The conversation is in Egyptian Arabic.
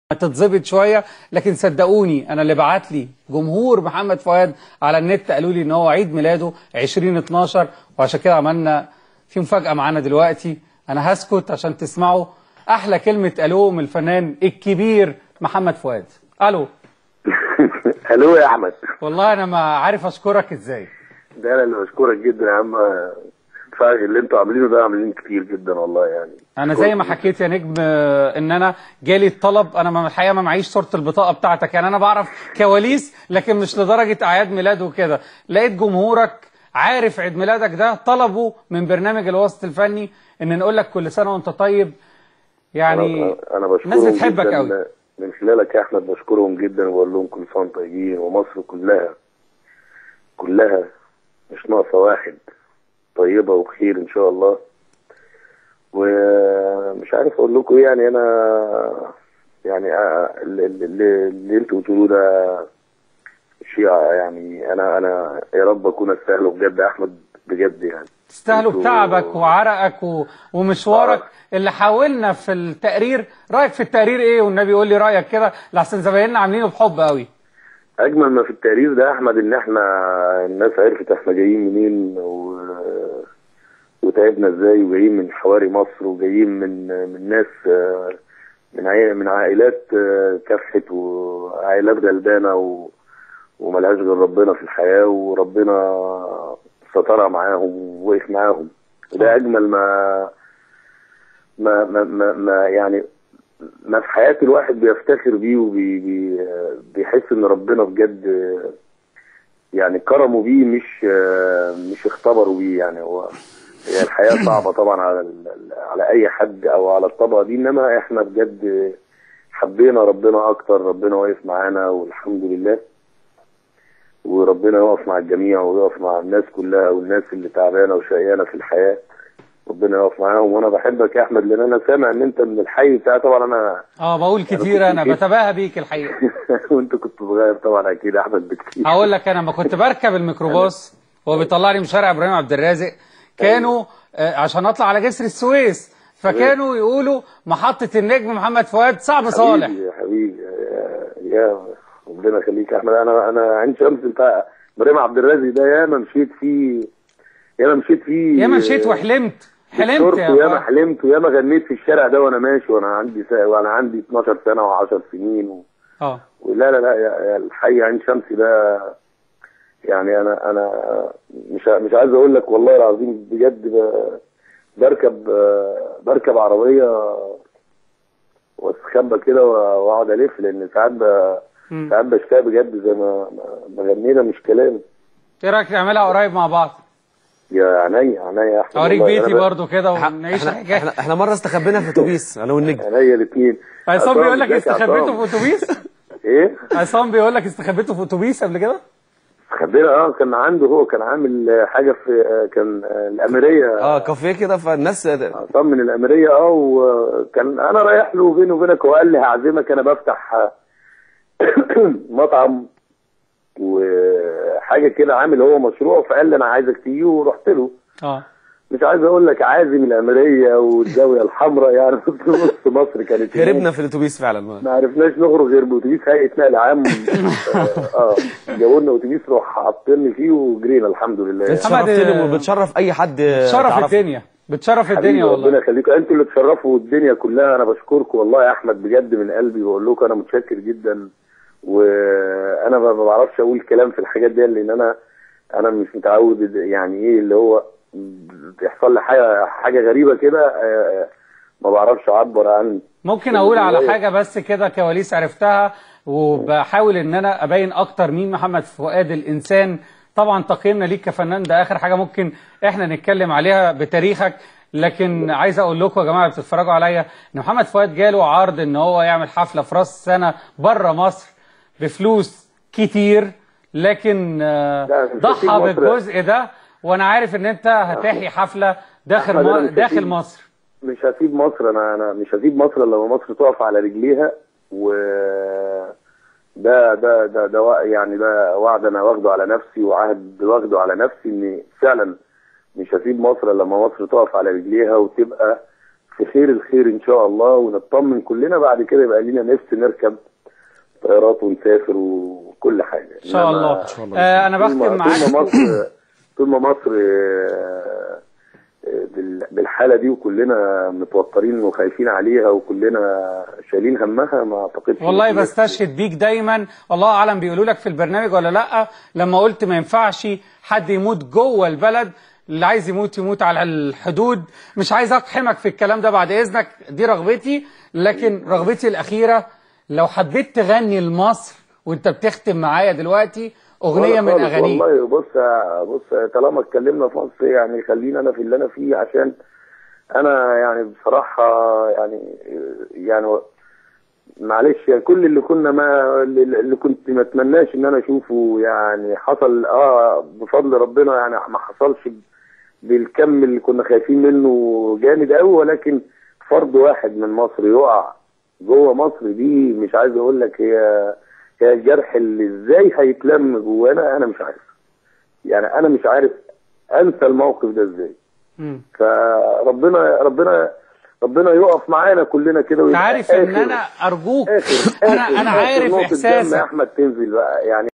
تتظبط شويه لكن صدقوني انا اللي بعت لي جمهور محمد فؤاد على النت قالوا لي ان هو عيد ميلاده 2012 وعشان كده عملنا في مفاجاه معانا دلوقتي انا هسكت عشان تسمعوا احلى كلمه الو من الفنان الكبير محمد فؤاد الو الو يا احمد والله انا ما عارف اشكرك ازاي ده انا اللي بشكرك جدا يا عم فعلا اللي انتوا عاملينه ده عاملين كتير جدا والله يعني انا زي ما حكيت يا نجم آه، ان انا جالي الطلب انا ما- الحقيقه ما معيش صوره البطاقه بتاعتك يعني انا بعرف كواليس لكن مش لدرجه اعياد ميلاد وكده لقيت جمهورك عارف عيد ميلادك ده طلبوا من برنامج الوسط الفني ان نقول لك كل سنه وانت طيب يعني أنا- انا بشكرهم الناس بتحبك جدا قوي من خلالك يا احمد بشكرهم جدا وبقول لهم كل سنه وانتم طيبين ومصر كلها كلها مش ناقصه واحد طيبه وبخير ان شاء الله ومش عارف اقول لكم ايه يعني انا يعني آه، اللي, اللي, اللي انتوا بتقولوه ده شيء يعني انا انا يا رب اكون استاهله بجد يا احمد بجد يعني تستاهلوا انتوا- بتعبك وعرقك و... ومشوارك اللي حاولنا في التقرير رايك في التقرير ايه والنبي يقول لي رايك كده لحسن زبايننا عاملينه بحب قوي اجمل ما في التقرير ده يا احمد ان احنا الناس عرفت احنا جايين منين و... وتعبنا ازاي وجايين من حواري مصر وجايين من من ناس آه، من عي... من عائلات آه، كافحت وعائلات غلبانه و... وملهاش غير ربنا في الحياه وربنا سترها معاهم ووقف معاهم وده اجمل ما ما ما, ما, ما يعني ما في حياة الواحد بيفتخر بيه وبيحس ان ربنا بجد يعني كرمه بيه مش مش اختبروا بيه يعني هو هي الحياة صعبة طبعا على ال- على اي حد او على الطبقة دي انما احنا بجد حبينا ربنا اكتر ربنا واقف معانا والحمد لله وربنا يقف مع الجميع ويقف مع الناس كلها والناس اللي تعبانة وشقيانة في الحياة ربنا يقف معاهم وانا بحبك يا احمد لان انا سامع ان انت من الحي بتاعي طبعا انا اه بقول كتير انا بتباهى بيك الحقيقه وانت كنت صغير طبعا اكيد احمد بكتير هقول لك انا لما كنت بركب الميكروباص وهو بيطلعني من شارع ابراهيم عبد الرازق كانوا آه، عشان اطلع على جسر السويس فكانوا يقولوا محطة النجم محمد فؤاد صعب صالح حبيبي يا حبيبي يا, يا ربنا يخليك يا احمد انا انا عين شمس بتاع ابراهيم عبد الرازق ده ياما مشيت فيه ياما مشيت فيه ياما مشيت وحلمت حلمت بالشرط يا وياما فؤاد. حلمت وياما غنيت في الشارع ده وانا ماشي وانا عندي سا... وانا عندي 12 سنه و10 سنين و... اه ولا لا لا يا يا الحي عين شمس ده يعني انا انا مش مش عايز اقول لك والله العظيم بجد ب- بركب بركب عربيه واستخبى كده واقعد الف لان ساعات ب- مم. ساعات بشتاق بجد زي ما ما غنينا مش كلام ايه رايك نعملها قريب مع بعض يا عينيا عينيا يا احمد اوريك والله. بيتي أنا ب- برضو كده ونعيش احنا الحكايه احنا, احنا مره استخبينا في اتوبيس انا والنجم عينيا الاثنين عصام بيقول لك استخبيته في اتوبيس ايه عصام بيقول لك استخبيته في اتوبيس قبل كده خبينا اه كان عنده هو كان عامل حاجه في كان الاميريه اه كافيه كده فالناس طب من الاميريه اه وكان انا رايح له بيني وبينك وقال لي هعزمك انا بفتح مطعم وحاجه كده عامل هو مشروع فقال لي انا عايزك تيجي ورحت له اه مش عايز اقول لك عازم الاميريه والزاويه الحمراء يعني في نص مصر كانت هناك. هربنا في الاتوبيس فعلا ما عرفناش نخرج غير باتوبيس هيئه نقل عام اه آه. جابوا لنا اتوبيس روح حاطيني فيه وجرينا الحمد لله انت محمد، شرفتني آه، وبتشرف اي حد شرف تعرفه. الدنيا بتشرف حبيبي الدنيا ربنا والله يخليكم انتوا اللي تشرفوا الدنيا كلها انا بشكركم والله يا احمد بجد من قلبي بقول لكم انا متشكر جدا وانا ما ما بعرفش اقول كلام في الحاجات دي لان انا انا مش متعود يعني ايه اللي هو بيحصل لي حاجه حاجه غريبه كده آه، ما بعرفش اعبر عن ممكن اقول على البداية. حاجه بس كده كواليس عرفتها وبحاول ان انا ابين اكتر مين محمد فؤاد الانسان طبعا تقييمنا ليك كفنان ده اخر حاجه ممكن احنا نتكلم عليها بتاريخك لكن عايز اقول لكم يا جماعه اللي بتتفرجوا عليا ان محمد فؤاد جاله عرض ان هو يعمل حفله في راس السنه بره مصر بفلوس كتير لكن آه، لا، مش ضحى هسيب مصر. بالجزء ده وانا عارف ان انت هتحيي حفله داخل أحمد، أنا م... مش داخل هسيب. مصر مش هسيب مصر انا انا مش هسيب مصر إلا لما مصر تقف على رجليها و ده ده ده ده وا- يعني ده وعد انا واخده على نفسي وعهد واخده على نفسي اني فعلا مش هسيب مصر إلا لما مصر تقف على رجليها وتبقى في خير الخير ان شاء الله ونطمن كلنا بعد كده يبقى لينا نفس نركب طيارات ونسافر وكل حاجه ان شاء إنما الله, شاء الله. آه انا طول ما- بختم معاك طول ما مصر طول ما مصر آه، آه، بال- بالحاله دي وكلنا متوترين وخايفين عليها وكلنا شايلين همها ما اعتقدش إن والله في ناس- بستشهد بيك دايما والله اعلم بيقولوا لك في البرنامج ولا لا لما قلت ما ينفعش حد يموت جوه البلد اللي عايز يموت يموت على الحدود مش عايز اقحمك في الكلام ده بعد اذنك دي رغبتي لكن رغبتي الاخيره لو حبيت تغني لمصر وانت بتختم معايا دلوقتي اغنيه ولا من خالص اغانيك والله بص بص طالما اتكلمنا في مصر يعني خلينا انا في اللي انا فيه عشان انا يعني بصراحه يعني يعني معلش يعني كل اللي كنا ما اللي كنت ما اتمناش ان انا اشوفه يعني حصل اه بفضل ربنا يعني ما حصلش بالكم اللي كنا خايفين منه جامد قوي ولكن فرد واحد من مصر يقع جوه مصر دي مش عايز اقول لك هي هي الجرح اللي ازاي هيتلم جوانا انا مش عارف يعني انا مش عارف انسى الموقف ده ازاي مم. فربنا ربنا ربنا يقف معانا كلنا كده انت ويبقى عارف ان آخر- انا ارجوك آخر انا آخر انا آخر عارف نقطة دم احساسك يا احمد تنزل بقى يعني